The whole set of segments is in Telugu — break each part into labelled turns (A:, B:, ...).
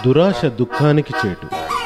A: దురాశ దుఃఖానికి చేటు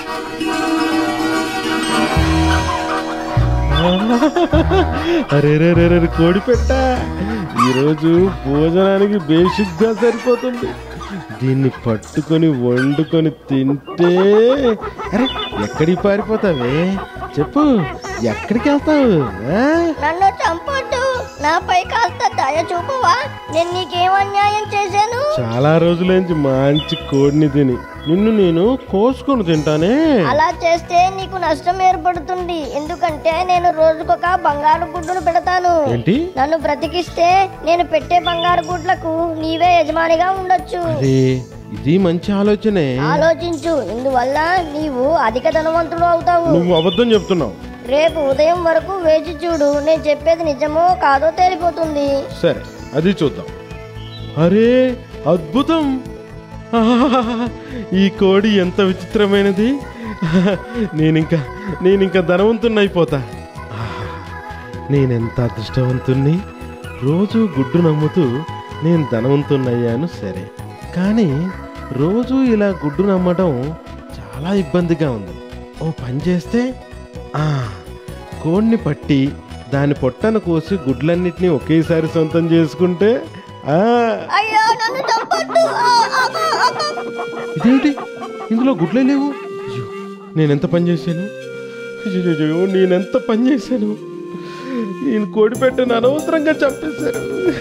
A: అరే రే రే రే కోడి పెట్ట ఈరోజు భోజనానికి బేసిక్గా సరిపోతుంది దీన్ని పట్టుకొని వండుకొని తింటే అరే ఎక్కడికి పారిపోతావే చెప్పు ఎక్కడికి వెళ్తావు ఆ?
B: నన్ను చంపొద్దు నాపై కాస్త దయ చూపవా నేను నీకేం అన్యాయం చేశాను
A: చాలా రోజులేంచి మంచి కోడిని తిని నిన్ను నేను కోసుకొని తింటానే
B: అలా చేస్తే నీకు నష్టం ఏర్పడుతుంది ఎందుకంటే నేను రోజుకొక బంగారు గుడ్డును పెడతాను
A: ఏంటి
B: నన్ను బ్రతికిస్తే నేను పెట్టే బంగారు గుడ్లకు నీవే యజమానిగా ఉండొచ్చు
A: అరే ఇది మంచి ఆలోచనే
B: ఆలోచించు ఇందువల్ల నీవు అధిక ధనవంతుడు అవుతావు
A: నువ్వు అబద్ధం చెప్తున్నావు
B: రేపు ఉదయం వరకు వేచి చూడు నేను చెప్పేది నిజమో కాదో తేలిపోతుంది
A: సరే అది చూద్దాం అరే అద్భుతం ఆహాహాహా, ఈ కోడి ఎంత విచిత్రమైనది నేనింకా నేనింకా ధనవంతుణ్ణి అయిపోతా ఆహా, నేనెంత అదృష్టవంతుణ్ణి రోజు గుడ్డు నమ్ముతూ నేను ధనవంతుణ్ణయ్యాను సరే కానీ రోజు ఇలా గుడ్డు నమ్మడం చాలా ఇబ్బందిగా ఉంది ఓ పని చేస్తే ఆ, కోడిని పట్టి దాని పొట్టను కోసి గుడ్లన్నిటినీ ఒకేసారి సొంతం చేసుకుంటే ఆ
B: అయ్యో నన్ను చంపొద్దు ఆ, ఆ, ఆ, ఆ, ఆ.
A: ఇదేంటి ఇందులో గుడ్లే లేవు అయ్యో నేనెంత పని చేశాను అయ్యో నేనెంత పని చేశాను ఈయన కోడి పెట్టని అనవసరంగా చంపేశారు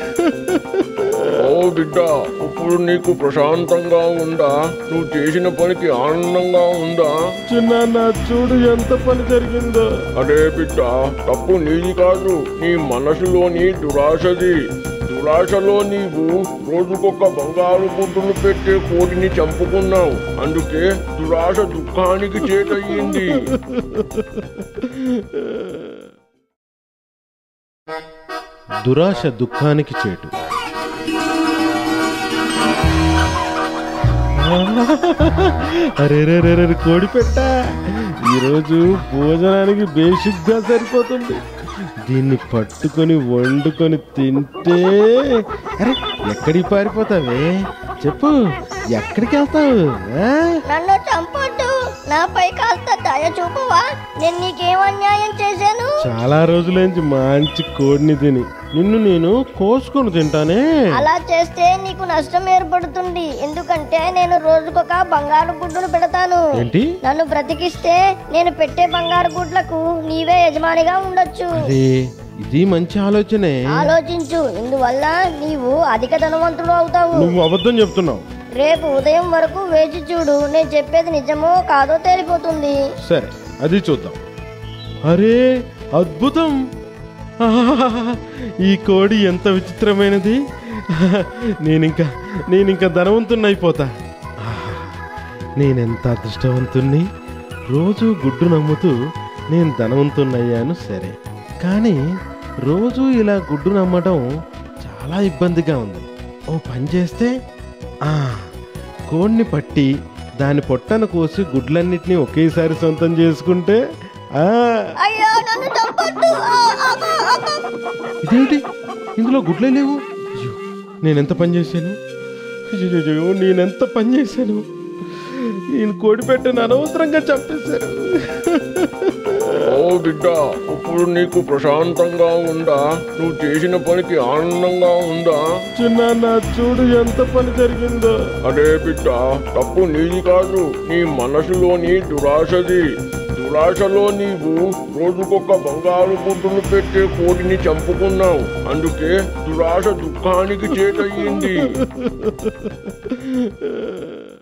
C: ఓ బిడ్డ ఇప్పుడు నీకు ప్రశాంతంగా ఉందా నువ్వు చేసిన పనికి ఆనందంగా ఉందా
A: చిన్న చూడు ఎంత పని జరిగిందో
C: అరే బిడ్డ తప్పు నీది కాదు నీ మనసులోని దురాశది దురాశలో నీవు రోజుకొక బంగారు గుడ్డును పెట్టే కోడిని చంపుకున్నావు అందుకే దురాశ దుఃఖానికి చేటయ్యింది
A: దురాశ దుఃఖానికి చేటు అరే రే రే రే కోడి పెట్ట ఈరోజు భోజనానికి బేసిక్గా సరిపోతుంది దీన్ని పట్టుకొని వండుకొని తింటే అరే ఎక్కడికి పారిపోతావే చెప్పు ఎక్కడికి వెళ్తావు ఆ?
B: నన్ను చంపొద్దు నాపై కాస్త దయ చూపవా నేను నీకేం అన్యాయం చేశాను
A: చాలా రోజులేంచి మంచి కోడిని తిని నిన్ను నేను కోసుకొని తింటానే
B: అలా చేస్తే నీకు నష్టం ఏర్పడుతుంది ఎందుకంటే నేను రోజుకొక బంగారు గుడ్డును పెడతాను
A: ఏంటి
B: నన్ను బ్రతికిస్తే నేను పెట్టే బంగారు గుడ్లకు నీవే యజమానిగా ఉండొచ్చు
A: అరే ఇది మంచి ఆలోచనే
B: ఆలోచించు ఇందువల్ల నీవు అధిక ధనవంతుడు అవుతావు
A: నువ్వు అబద్ధం చెప్తున్నావు
B: రేపు ఉదయం వరకు వేచి చూడు నేను చెప్పేది నిజమో కాదో తేలిపోతుంది
A: సరే అది చూద్దాం అరే అద్భుతం ఆహాహాహా, ఈ కోడి ఎంత విచిత్రమైనది నేనింకా నేనింకా ధనవంతుణ్ణి అయిపోతా ఆహా, నేనెంత అదృష్టవంతుణ్ణి రోజు గుడ్డు నమ్ముతూ నేను ధనవంతుణ్ణయ్యాను సరే కానీ రోజు ఇలా గుడ్డు నమ్మడం చాలా ఇబ్బందిగా ఉంది ఓ పని చేస్తే ఆ కోడిని పట్టి దాని పొట్టను కోసి గుడ్లన్నిటినీ ఒకేసారి సొంతం చేసుకుంటే ఆ
B: అయ్యో నన్ను చంపొద్దు ఆ, ఆ, ఆ, ఆ, ఆ.
A: ఇదేంటి ఇందులో గుడ్లే లేవు అయ్యో నేనెంత పని చేశాను అయ్యో నేనెంత పని చేశాను ఈయన కోడి పెట్టని అనవసరంగా చంపేశారు
C: ఓ బిడ్డ ఇప్పుడు నీకు ప్రశాంతంగా ఉందా నువ్వు చేసిన పనికి ఆనందంగా ఉందా
A: చిన్న చూడు ఎంత పని జరిగిందో
C: అరే బిడ్డ తప్పు నీది కాదు నీ మనసులోని దురాశది దురాశలో నీవు రోజుకొక బంగారు గుడ్డును పెట్టే కోడిని చంపుకున్నావు అందుకే దురాశ దుఃఖానికి చేటయ్యింది